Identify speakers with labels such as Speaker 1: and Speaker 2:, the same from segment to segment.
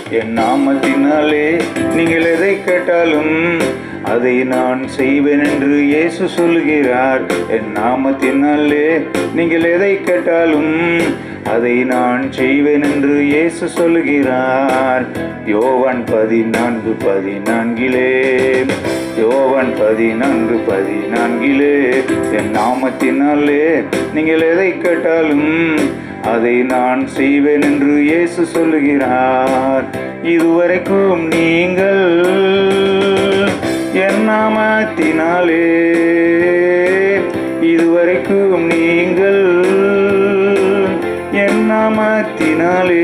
Speaker 1: என் நாமத்தினாலே நீங்கள் எதை கேட்டாலும் அதை நான் செய்வேன் என்று இயேசு சொல்லுகிறார் என் நாமத்தினாலே நீங்கள் எதை கேட்டாலும் அதை நான் செய்வேன் என்று இயேசு சொல்லுகிறார் யோவான் பதினான்கு பதினான்கிலே யோவான் பதினான்கு பதினான்கிலே என் நாமத்தினாலே நீங்கள் எதை கேட்டாலும் அதை நான் செய்வேன் என்று இயேசு சொல்லுகிறார் இதுவரைக்கும் நீங்கள் என் நாமத்தினாலே இதுவரைக்கும் நீங்கள் என் நாமத்தினாலே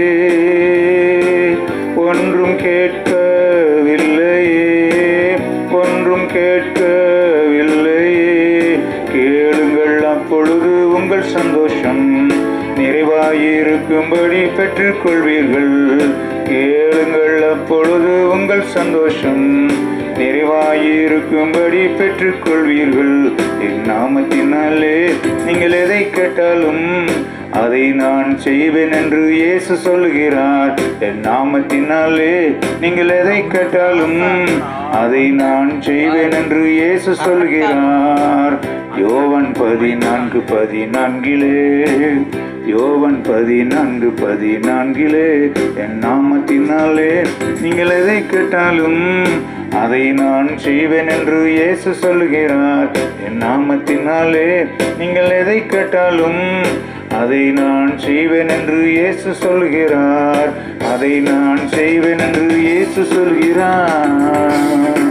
Speaker 1: ஒன்றும் கேட்கவில்லையே ஒன்றும் கேட்கவில்லையே கேளுங்கள் அப்பொழுது உங்கள் சந்தோஷம் நிறைவாயிருக்கும்படி பெற்றுக்கொள்வீர்கள் கேளுங்கள் அப்பொழுது உங்கள் சந்தோஷம் நிறைவாயிருக்கும்படி பெற்றுக்கொள்வீர்கள் என் நாமத்தினாலே நீங்கள் எதை கேட்டாலும் அதை நான் செய்வேன் என்று இயேசு சொல்லுகிறார் என் நாமத்தினாலே நீங்கள் எதை கேட்டாலும் அதை நான் செய்வேன் என்று இயேசு சொல்கிறார் யோவன் பதினான்கு பதினான்கிலே யோவன் பதினான்கு பதினான்கிலே என் நாமத்தினாலே நீங்கள் எதை கேட்டாலும் அதை நான் செய்வேன் என்று இயேசு சொல்லுகிறார் என் நாமத்தினாலே நீங்கள் எதை கேட்டாலும் அதை நான் செய்வேன் என்று இயேசு சொல்கிறார் அதை நான் செய்வேன் என்று இயேசு சொல்கிறார்